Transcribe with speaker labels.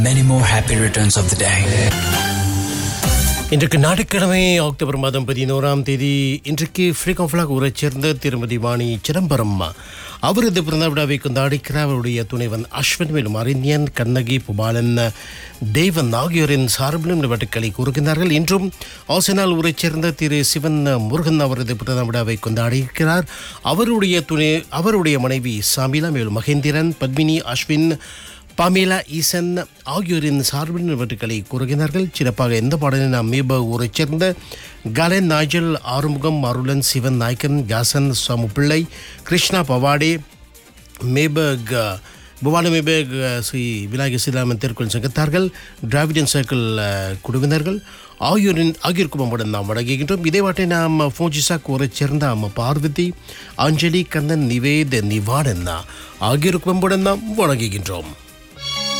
Speaker 1: Many more happy returns of the day.
Speaker 2: இன்றைக்கு ஞாயிற்றுக்கிழமை October மாதம் பதினோராம் தேதி இன்றைக்கு ஃப்ரீகாஃப்லாக் ஊரைச் சேர்ந்த திருமதி வாணி சிதம்பரம் அவரது பிறந்த விழாவை கொண்டாடிக்கிறார் அவருடைய துணைவன் அஸ்வன் மேலும் அறிஞன் கண்ணகி புபாலன் தேவன் ஆகியோரின் சார்பிலும் விளையாட்டுக்களை கூறுகின்றார்கள் இன்றும் ஆசனால் ஊரைச் சேர்ந்த திரு சிவன் முருகன் அவரது பிறந்த விழாவை கொண்டாடியிருக்கிறார் அவருடைய துணை அவருடைய மனைவி சாமிலா மேலும் மகேந்திரன் பத்மினி அஸ்வின் பாமேலா ஈசன் ஆகியோரின் சார்பில் நிகழ்ச்சிகளை கூறுகிறார்கள் சிறப்பாக எந்த பாடலை நாம் மீப ஊரைச் சேர்ந்த கலன் நாஜல் ஆறுமுகம் அருளன் சிவன் நாயக்கன் ஜாசன் சாமு பிள்ளை கிருஷ்ணா பவாடே மேபக் புவான மேபக் ஸ்ரீ விநாயகர் ஸ்ரீராமன் திருக்குள் சங்கத்தார்கள் டிராவிடன் சர்க்கிள் அஹ், குழுவினர்கள் ஆகியோரின் ஆகியோருக்கும் நம்முடன் நாம் வழங்குகின்றோம் இதே வாட்டை நாம் ஃபோஜிசா கூறச் சேர்ந்த அம்ம பார்வதி அஞ்சலி கந்தன் நிவேத நிவாடன் ஆகியோருக்கும் நம்முடன் நாம் வழங்குகின்றோம்